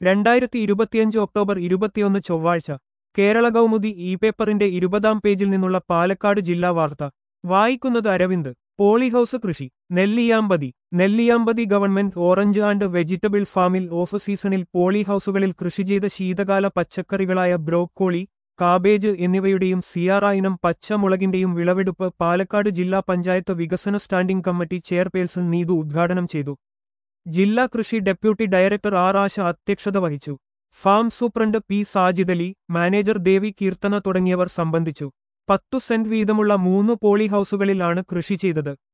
രണ്ടായിരത്തി ഇരുപത്തിയഞ്ച് ഒക്ടോബർ ഇരുപത്തിയൊന്ന് ചൊവ്വാഴ്ച കേരള കൗമുദി ഇ പേപ്പറിന്റെ ഇരുപതാം പേജിൽ നിന്നുള്ള പാലക്കാട് ജില്ലാ വാർത്ത വായിക്കുന്നത് അരവിന്ദ് പോളിഹൌസ് കൃഷി Nelliyampathy Nelliyampathy government orange and vegetable ഫാമിൽ ഓഫ് സീസണിൽ പോളിഹൌസുകളിൽ കൃഷി ചെയ്ത ശീതകാല പച്ചക്കറികളായ ബ്രോക്കോളി കാബേജ് എന്നിവയുടെയും സിയാറ ഇനം പച്ചമുളകിന്റെയും വിളവെടുപ്പ് പാലക്കാട് ജില്ലാ പഞ്ചായത്ത് വികസന സ്റ്റാൻഡിംഗ് കമ്മിറ്റി ചെയർപേഴ്സൺ നീതു ഉദ്ഘാടനം ചെയ്തു ജില്ലാ കൃഷി ഡെപ്യൂട്ടി ഡയറക്ടർ ആർ ആശ അധ്യക്ഷത വഹിച്ചു farm superintendent P Sajidali manager Devi Keerthana തുടങ്ങിയവർ സംബന്ധിച്ചു പത്തു സെന്റ് വീതമുള്ള മൂന്ന് പോളി ഹൌസുകളിലാണ് കൃഷി ചെയ്തത്